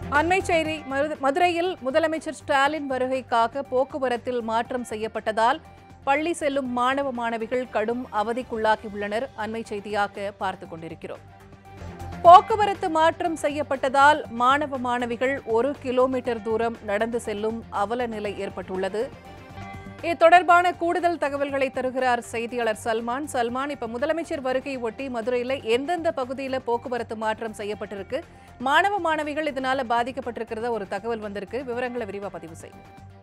அண்மை செய்தி மரு- மதுரையில் முதலமைச்சர் ஸ்டாலின் வருகைக்காக போக்குவரத்தில் மாற்றம் செய்யப்பட்டதால் பள்ளி செல்லும் மாணவ மாணவிகள் கடும் அவதிக்குள்ளாகியுள்ளனர் அண்மை செய்தியாக பார்த்து கொண்டிருக்கிறோம் போக்குவரத்து மாற்றம் செய்யப்பட்டதால் மாணவ மாணவிகள் ஒரு கிலோமீட்டர் தூரம் நடந்து செல்லும் அவல நிலை ஏற்பட்டுள்ளது இது தொடர்பான கூடுதல் தகவல்களை தருகிறார் செய்தியாளர் சல்மான் சல்மான் இப்ப முதலமைச்சர் வருகை ஒட்டி மதுரையில எந்தெந்த பகுதியில போக்குவரத்து மாற்றம் செய்யப்பட்டிருக்கு மாணவ மாணவிகள் இதனால பாதிக்கப்பட்டிருக்கிறதா ஒரு தகவல் வந்திருக்கு விவரங்களை விரிவா பதிவு செய்யும்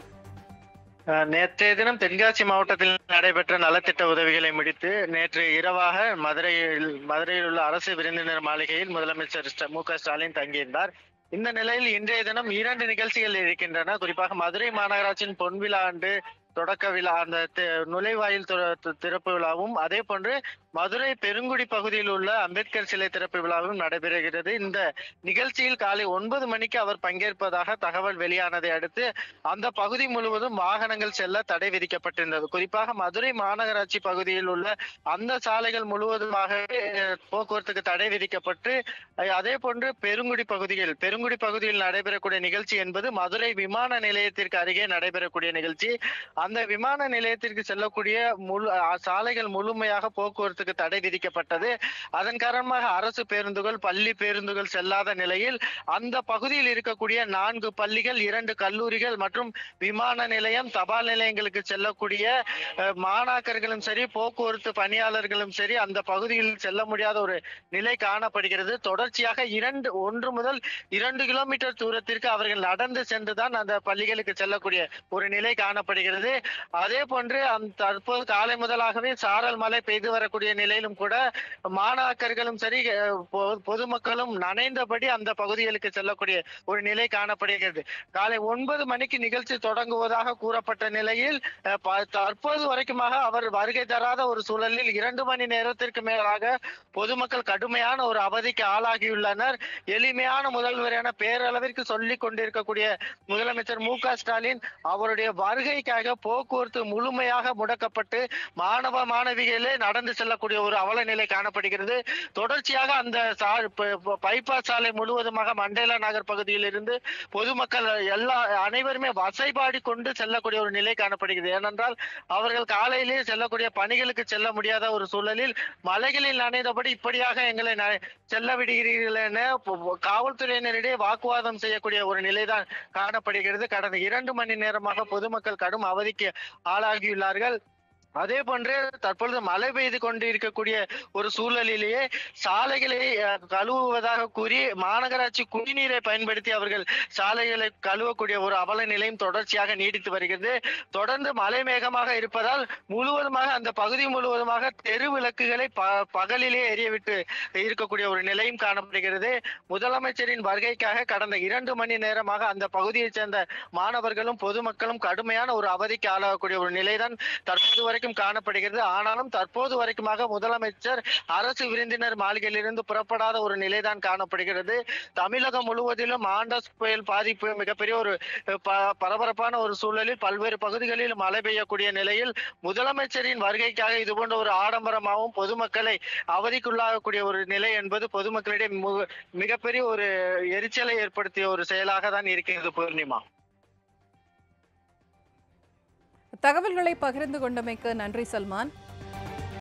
அஹ் நேற்றைய தினம் தென்காசி மாவட்டத்தில் நடைபெற்ற நலத்திட்ட உதவிகளை முடித்து நேற்று இரவாக மதுரையில் மதுரையில் உள்ள அரசு விருந்தினர் மாளிகையில் முதலமைச்சர் ஸ்ட- மு க ஸ்டாலின் தங்கியிருந்தார் இந்த நிலையில் இன்றைய தினம் இரண்டு நிகழ்ச்சிகள் இருக்கின்றன குறிப்பாக மதுரை மாநகராட்சியின் பொன்விழா ஆண்டு தொடக்க விழா அந்த தி- நுழைவாயில் திற- தி- திறப்பு விழாவும் அதே போன்று மதுரை பெருங்குடி பகுதியில் உள்ள அம்பேத்கர் சிலை திறப்பு விழாவும் நடைபெறுகிறது இந்த நிகழ்ச்சியில் காலை ஒன்பது மணிக்கு அவர் பங்கேற்பதாக தகவல் வெளியானதை அடுத்து அந்த பகுதி முழுவதும் வாகனங்கள் செல்ல தடை விதிக்கப்பட்டிருந்தது குறிப்பாக மதுரை மாநகராட்சி பகுதியில் உள்ள அந்த சாலைகள் முழுவதுமாகவே அஹ், போக்குவரத்துக்கு தடை விதிக்கப்பட்டு அஹ், அதே போன்று பெருங்குடி பகுதியில் பெருங்குடி பகுதியில் நடைபெறக்கூடிய நிகழ்ச்சி என்பது மதுரை விமான நிலையத்திற்கு அருகே நடைபெறக்கூடிய நிகழ்ச்சி அந்த விமான நிலையத்திற்கு செல்லக்கூடிய முழு அஹ், சாலைகள் முழுமையாக போக்குவரத்துக்கு தடை விதிக்கப்பட்டது அதன் காரணமாக அரசு பேருந்துகள் பள்ளி பேருந்துகள் செல்லாத நிலையில் அந்த பகுதியில் இருக்கக்கூடிய நான்கு பள்ளிகள் இரண்டு கல்லூரிகள் மற்றும் விமான நிலையம் தபால் நிலையங்களுக்கு செல்லக்கூடிய அஹ், மாணாக்கர்களும் சரி போக்குவரத்து பணியாளர்களும் சரி அந்த பகுதியில் செல்ல முடியாத ஒரு நிலை காணப்படுகிறது தொடர்ச்சியாக இரண்டு ஒன்று முதல் இரண்டு கிலோமீட்டர் தூரத்திற்கு அவர்கள் நடந்து சென்றுதான் அந்த பள்ளிகளுக்கு செல்லக்கூடிய ஒரு நிலை காணப்படுகிறது அதே போன்று அந்த தற்போது காலை முதலாகவே சாரல் மழை பெய்து வரக்கூடிய நிலையிலும் கூட மாணாக்கர்களும் சரி அஹ், பொ- பொதுமக்களும் நனைந்தபடி அந்த பகுதிகளுக்கு செல்லக்கூடிய ஒரு நிலை காணப்படுகிறது காலை ஒன்பது மணிக்கு நிகழ்ச்சி தொடங்குவதாக கூறப்பட்ட நிலையில் அஹ், ப- தற்போது வரைக்குமாக அவர் வருகை தராத ஒரு சூழலில் இரண்டு மணி நேரத்திற்கு மேலாக பொதுமக்கள் கடுமையான ஒரு அவதிக்கு ஆளாகியுள்ளனர் எளிமையான முதல்வர் என பேரளவிற்கு சொல்லிக் கொண்டிருக்கக்கூடிய முதலமைச்சர் மு க ஸ்டாலின் அவருடைய வருகைக்காக போக்குவரத்து முழுமையாக முடக்கப்பட்டு மாணவ மாணவிகளே நடந்து செல்லக்கூடிய ஒரு அவல நிலை காணப்படுகிறது தொடர்ச்சியாக அந்த சா- ப- ப- பைபாஸ் சாலை முழுவதுமாக மண்டேலா நகர் பகுதியில் இருந்து பொதுமக்கள் எல்லா அனைவருமே வசைபாடி கொண்டு செல்லக்கூடிய ஒரு நிலை காணப்படுகிறது ஏனென்றால் அவர்கள் காலையிலேயே செல்லக்கூடிய பணிகளுக்கு செல்ல முடியாத ஒரு சூழலில் மலைகளில் நனைந்தபடி இப்படியாக எங்களை ந- செல்ல விடுகிறீர்கள் என பொ- பொ- காவல்துறையினரிடையே வாக்குவாதம் செய்யக்கூடிய ஒரு நிலைதான் காணப்படுகிறது கடந்த இரண்டு மணி நேரமாக பொதுமக்கள் கடும் அவதிக்கு ஆளாகியுள்ளார்கள் அதே போன்று தற்பொழுது மழை பெய்து கொண்டு இருக்கக்கூடிய ஒரு சூழலிலேயே சாலைகளை அஹ், கழுவுவதாக கூறி மாநகராட்சி குடிநீரை பயன்படுத்தி அவர்கள் சாலைகளை கழுவக்கூடிய ஒரு அவல நிலையும் தொடர்ச்சியாக நீடித்து வருகிறது தொடர்ந்து மழை மேகமாக இருப்பதால் முழுவதுமாக அந்த பகுதி முழுவதுமாக தெரு விளக்குகளை ப பகலிலே எரியவிட்டு இருக்கக்கூடிய ஒரு நிலையும் காணப்படுகிறது முதலமைச்சரின் வருகைக்காக கடந்த இரண்டு மணி நேரமாக அந்த பகுதியைச் சேர்ந்த மாணவர்களும் பொதுமக்களும் கடுமையான ஒரு அவதிக்கு ஆளாகக்கூடிய ஒரு நிலைதான் தற்போது வரைக்கும் காணப்படுகிறது ஆனாலும் தற்போது வரைக்குமாக முதலமைச்சர் அரசு விருந்தினர் மாளிகையிலிருந்து புறப்படாத ஒரு நிலைதான் காணப்படுகிறது தமிழகம் முழுவதிலும் ஆண்டஸ் புயல் பாதிப்பு மிகப்பெரிய ஒரு அஹ், ப- பரபரப்பான ஒரு சூழலில் பல்வேறு பகுதிகளில் மழை பெய்யக்கூடிய நிலையில் முதலமைச்சரின் வருகைக்காக இது போன்ற ஒரு ஆடம்பரமாகவும் பொதுமக்களை அவதிக்குள்ளாகக்கூடிய ஒரு நிலை என்பது பொதுமக்களிடையே மு- மிகப்பெரிய ஒரு எரிச்சலை ஏற்படுத்திய ஒரு செயலாக தான் இருக்கிறது பூர்ணிமா தகவல்களை பகிர்ந்து கொண்டமைக்கு நன்றி சல்மான்